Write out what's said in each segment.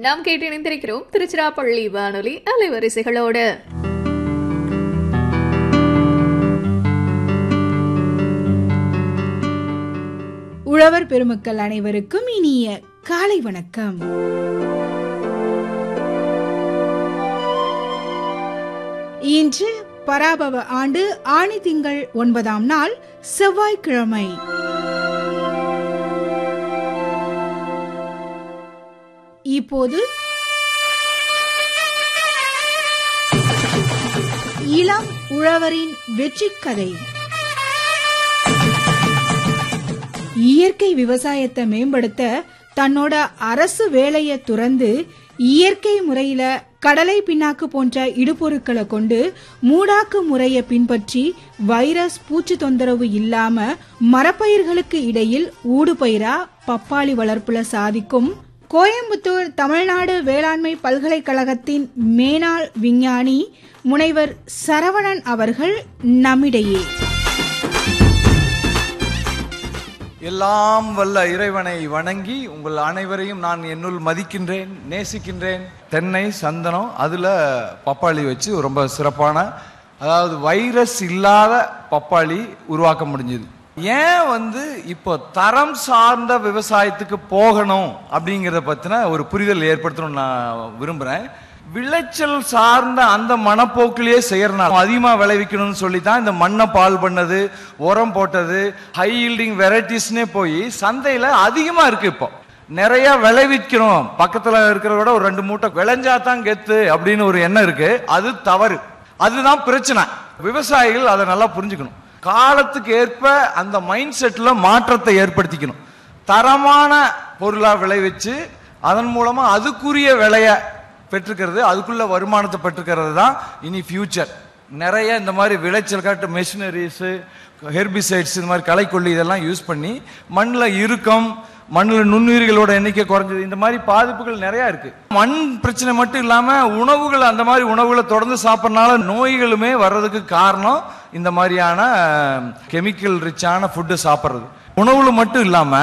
நாம் கேட்டு இணைந்திருக்கிறோம் திருச்சிராப்பள்ளி வானொலி அலைவரிசைகளோடு உழவர் பெருமக்கள் அனைவருக்கும் இனிய காலை வணக்கம் இன்று பராபவ ஆண்டு ஆணி திங்கள் ஒன்பதாம் நாள் செவ்வாய்க்கிழமை இப்போது இளம் உழவரின் வெற்றி கதை இயற்கை விவசாயத்தை மேம்படுத்த தன்னோட அரசு வேலைய துறந்து இயற்கை முறையில கடலை பின்னாக்கு போன்ற இடுபொருட்களை கொண்டு மூடாக்கு முறைய பின்பற்றி வைரஸ் பூச்சி தொந்தரவு இல்லாம மரப்பயிர்களுக்கு இடையில் ஊடுபயிரா பப்பாளி வளர்ப்புல சாதிக்கும் கோயம்புத்தூர் தமிழ்நாடு வேளாண்மை பல்கலைக்கழகத்தின் மேனாள் விஞ்ஞானி முனைவர் சரவணன் அவர்கள் நம்மிடையே எல்லாம் வல்ல இறைவனை வணங்கி உங்கள் அனைவரையும் நான் என்னுள் மதிக்கின்றேன் நேசிக்கின்றேன் தென்னை சந்தனம் அதில் பப்பாளி வச்சு ரொம்ப சிறப்பான அதாவது வைரஸ் இல்லாத பப்பாளி உருவாக்க முடிஞ்சது ஏன் வந்து இப்போ தரம் சார்ந்த விவசாயத்துக்கு போகணும் அப்படிங்கிறத பற்றின ஒரு புரிதல் ஏற்படுத்தணும்னு நான் விரும்புகிறேன் விளைச்சல் சார்ந்த அந்த மனப்போக்கிலேயே செய்யறனால அதிகமா விளைவிக்கணும்னு சொல்லி தான் இந்த மண்ணை பால் பண்ணது உரம் போட்டது ஹை ஈல்டிங் வெரைட்டிஸ்னே போய் சந்தையில அதிகமா இருக்கு இப்போ நிறைய விளைவிக்கணும் பக்கத்துல இருக்கிறத விட ஒரு ரெண்டு மூட்டை விளைஞ்சா தான் கெத்து அப்படின்னு ஒரு எண்ணம் இருக்கு அது தவறு அதுதான் பிரச்சனை விவசாயிகள் அதை நல்லா புரிஞ்சுக்கணும் காலத்துக்கு ஏற்ப அந்த மைண்ட் செட்ல மாற்றத்தை ஏற்படுத்திக்கணும் தரமான பொருளா விளைவிச்சு அதன் மூலமா அதுக்குரிய விலைய பெற்றுக்கிறது அதுக்குள்ள வருமானத்தை பெற்றுக்கிறது தான் இனி ஃபியூச்சர் நிறைய இந்த மாதிரி விளைச்சல் காட்டு மெஷினரிஸு ஹெர்பிசைட்ஸ் இந்த மாதிரி களைக்கொல்லி இதெல்லாம் யூஸ் பண்ணி மண்ணில் இறுக்கம் மண்ணில் நுண்ணுயிர்களோட எண்ணிக்கை குறைஞ்சது இந்த மாதிரி பாதிப்புகள் நிறைய இருக்கு மண் பிரச்சனை மட்டும் இல்லாம உணவுகள் அந்த மாதிரி உணவுகளை தொடர்ந்து சாப்பிட்றனால நோய்களுமே வர்றதுக்கு காரணம் இந்த மாதிரியான கெமிக்கல் ரிச்சான ஃபுட்டு சாப்பிட்றது உணவுல மட்டும் இல்லாம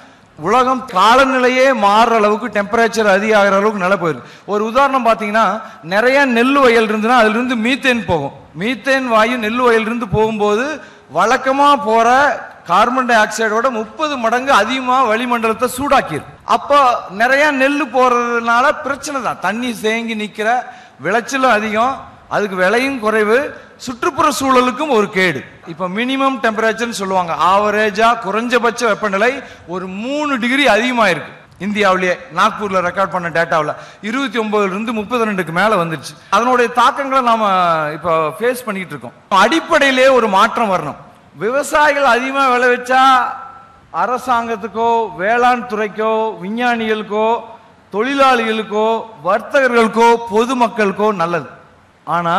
உலகம் காலநிலையே மாறுற அளவுக்கு டெம்பரேச்சர் அதிகாகிற அளவுக்கு நிலை போயிருக்கு ஒரு உதாரணம் பார்த்தீங்கன்னா நிறைய நெல் வயல் இருந்துன்னா அதுல இருந்து மீத்தேன் போகும் மீத்தேன் வாயு நெல் வயல் இருந்து போகும்போது வழக்கமா போற கார்பன் டை ஆக்சைடோட முப்பது மடங்கு அதிகமா வளிமண்டலத்தை சூடாக்கிடும் அப்போ நிறைய நெல் போறதுனால பிரச்சனை தான் தண்ணி தேங்கி நிக்கிற விளைச்சலும் அதிகம் அதுக்கு விலையும் குறைவு சுற்றுப்புற சூழலுக்கும் ஒரு கேடு இப்ப மினிமம் டெம்பரேச்சர்னு சொல்லுவாங்க ஆவரேஜா குறைஞ்சபட்ச வெப்பநிலை ஒரு மூணு டிகிரி அதிகமா இருக்கு இந்தியாவிலேயே நாக்பூர்ல ரெக்கார்ட் பண்ண டேட்டாவில் இருபத்தி ஒன்பதுல இருந்து முப்பத்தி ரெண்டுக்கு மேல வந்துருச்சு அதனுடைய தாக்கங்களை நாம இப்ப ஃபேஸ் பண்ணிட்டு இருக்கோம் அடிப்படையிலே ஒரு மாற்றம் வரணும் விவசாயிகள் அதிகமா விளைவிச்சா அரசாங்கத்துக்கோ வேளாண் துறைக்கோ விஞ்ஞானிகளுக்கோ தொழிலாளிகளுக்கோ வர்த்தகர்களுக்கோ பொதுமக்களுக்கோ நல்லது ஆனா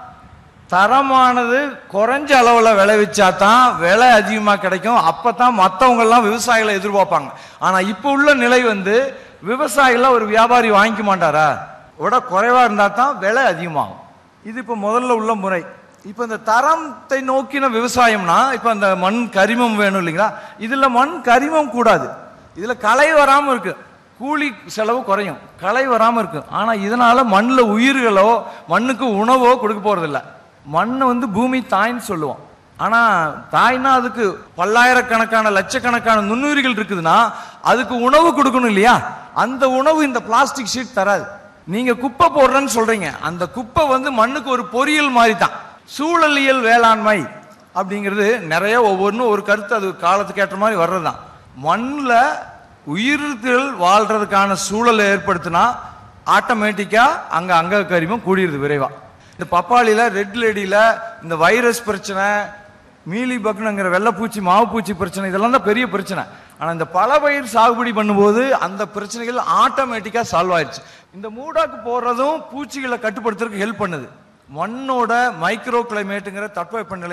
தரமானது குறைஞ்ச அளவில் விளைவிச்சா தான் விலை அதிகமாக கிடைக்கும் அப்போ தான் மற்றவங்க எல்லாம் விவசாயிகளை எதிர்பார்ப்பாங்க ஆனால் இப்போ உள்ள நிலை வந்து விவசாயிகளாம் ஒரு வியாபாரி வாங்கிக்க மாட்டாரா விட குறைவாக இருந்தால் தான் விலை அதிகமாகும் இது இப்போ முதல்ல உள்ள முறை இப்போ இந்த தரத்தை நோக்கின விவசாயம்னா இப்போ அந்த மண் கரிமம் வேணும் இல்லைங்களா இதில் மண் கரிமம் கூடாது இதில் களை வராமல் இருக்கு கூலி செலவு குறையும் களை வராமல் இருக்கு ஆனால் இதனால மண்ணில் உயிர்களோ மண்ணுக்கு உணவோ கொடுக்க போறதில்ல மண்ணை வந்து பூமி தாய்ன்னு சொல்லுவோம் ஆனா தாய்னா அதுக்கு பல்லாயிரக்கணக்கான லட்சக்கணக்கான நுண்ணுயிரிகள் இருக்குதுன்னா அதுக்கு உணவு கொடுக்கணும் இல்லையா அந்த உணவு இந்த பிளாஸ்டிக் ஷீட் தராது நீங்க குப்பை போடுறேன்னு சொல்றீங்க அந்த குப்பை வந்து மண்ணுக்கு ஒரு பொறியியல் மாதிரி தான் சூழலியல் வேளாண்மை அப்படிங்கிறது நிறைய ஒவ்வொன்றும் ஒரு கருத்து அது காலத்துக்கு ஏற்ற மாதிரி வர்றதுதான் மண்ணில் உயிர்கள் வாழ்றதுக்கான சூழலை ஏற்படுத்தினா ஆட்டோமேட்டிக்கா அங்க அங்க கரிமம் கூடியிருது விரைவா இந்த பப்பாளியில ரெட் லேடியில இந்த வைரஸ் பிரச்சனை மீலி பக்னுங்கிற வெள்ளைப்பூச்சி மாவுப்பூச்சி பிரச்சனை இதெல்லாம் தான் பெரிய பிரச்சனை ஆனா இந்த பல பயிர் சாகுபடி பண்ணும்போது அந்த பிரச்சனைகள் ஆட்டோமேட்டிக்கா சால்வ் ஆயிடுச்சு இந்த மூடாக்கு போடுறதும் பூச்சிகளை கட்டுப்படுத்துறதுக்கு ஹெல்ப் பண்ணுது மண்ணோட மைக்ரோ கிளைமேட்டுங்கிற தட்பவெப்பநிலை